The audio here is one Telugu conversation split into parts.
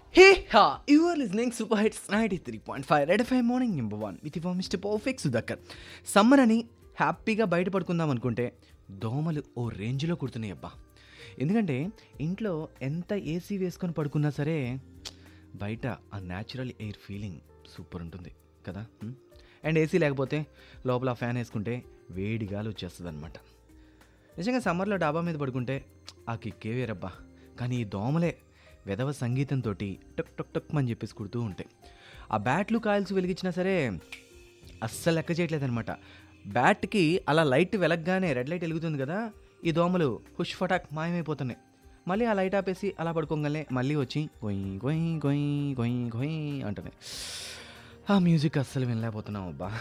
Hey ha! You are listening Super Hits 93.5 Red FM Morning Number 1 with your Mr. Perfect Sudhakar. Summer అని హ్యాపీగా బయట పడుకుందాం అనుకుంటే దోమలు ఓ రేంజ్లో కుడుతున్నాయి అబ్బా ఎందుకంటే ఇంట్లో ఎంత ఏసీ వేసుకొని పడుకున్నా సరే బయట ఆ న్యాచురల్ ఎయిర్ ఫీలింగ్ సూపర్ ఉంటుంది కదా అండ్ ఏసీ లేకపోతే లోపల ఫ్యాన్ వేసుకుంటే వేడి గాలి వచ్చేస్తుంది అనమాట నిజంగా సమ్మర్లో డాబా మీద పడుకుంటే ఆ కిక్కే వేరబ్బా కానీ ఈ దోమలే వెధవ సంగీతంతో టక్ టక్ టక్ అని చెప్పేసి కుడుతూ ఉంటాయి ఆ బ్యాట్లు కాయల్స్ వెలిగించినా సరే అస్సలు లెక్క చేయట్లేదనమాట బ్యాట్కి అలా లైట్ వెలగగానే రెడ్ లైట్ వెలుగుతుంది కదా ఈ దోమలు హుష్ ఫటాక్ మాయమైపోతున్నాయి మళ్ళీ ఆ లైట్ ఆపేసి అలా పడుకోగానే మళ్ళీ వచ్చి గొయ్యి గొయ్యి గొయ్యి గొయ్యి గొయ్యి అంటున్నాయి ఆ మ్యూజిక్ అస్సలు వినలేకపోతున్నాం అబ్బా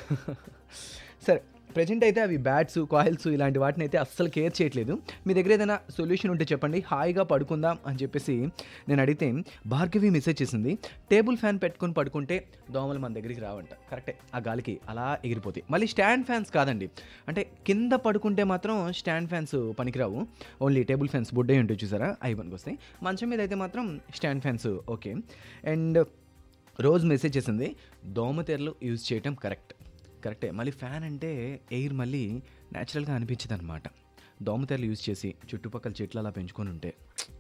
సరే ప్రజెంట్ అయితే అవి బ్యాట్స్ కాయిల్స్ ఇలాంటి వాటిని అయితే అస్సలు కేర్ చేయట్లేదు మీ దగ్గర ఏదైనా సొల్యూషన్ ఉంటే చెప్పండి హాయిగా పడుకుందాం అని చెప్పేసి నేను అడిగితే భార్గవి మెసేజ్ చేసింది టేబుల్ ఫ్యాన్ పెట్టుకొని పడుకుంటే దోమలు మన దగ్గరికి రావంట కరెక్టే ఆ గాలికి అలా ఎగిరిపోతాయి మళ్ళీ స్టాండ్ ఫ్యాన్స్ కాదండి అంటే కింద పడుకుంటే మాత్రం స్టాండ్ ఫ్యాన్స్ పనికిరావు ఓన్లీ టేబుల్ ఫ్యాన్స్ బుడ్డే ఉంటాయి చూసారా అవి పనికి వస్తాయి మంచం మీద అయితే మాత్రం స్టాండ్ ఫ్యాన్స్ ఓకే అండ్ రోజు మెసేజ్ చేసింది దోమతెరలు యూజ్ చేయటం కరెక్ట్ కరెక్టే మళ్ళీ ఫ్యాన్ అంటే ఎయిర్ మళ్ళీ న్యాచురల్గా అనిపించదు అనమాట దోమతెరలు యూజ్ చేసి చుట్టుపక్కల చెట్లు అలా పెంచుకొని ఉంటే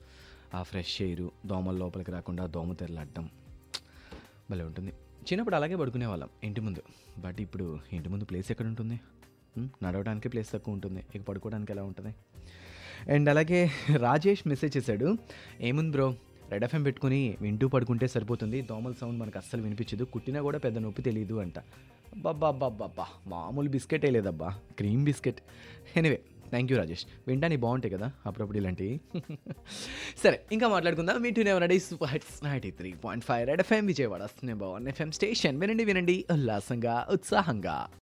ఆ ఫ్రెష్ ఎయిర్ దోమల లోపలికి రాకుండా దోమతెరలు అడ్డం భలే ఉంటుంది చిన్నప్పుడు అలాగే పడుకునే వాళ్ళం ఇంటి ముందు బట్ ఇప్పుడు ఇంటి ముందు ప్లేస్ ఎక్కడ ఉంటుంది ఉమ్, నడవడానికి ప్లేస్ తక్కువ ఉంటుంది ఇక పడుకోవడానికి ఎలా ఉంటుంది అండ్ అలాగే రాజేష్ మెసేజ్ చేశాడు ఏముంది బ్రో రెడ్ ఎఫ్ఎం పెట్టుకుని వింటూ పడుకుంటే సరిపోతుంది దోమల సౌండ్ మనకు అస్సలు వినిపించదు కుట్టినా కూడా పెద్ద నొప్పి తెలియదు అంట బాబ్బా మామూలు బిస్కెటే లేదబ్బా cream biscuit anyway thank you Rajesh వింటానికి బాగుంటాయి కదా అప్పుడప్పుడు ఇలాంటివి సరే ఇంకా మాట్లాడుకుందాం మీ two never super hits ninety three point five red FM Vijayawada వస్తున్నాయి బాగున్నాయి ఎఫ్ఎం స్టేషన్ వినండి వినండి ఉల్లాసంగా ఉత్సాహంగా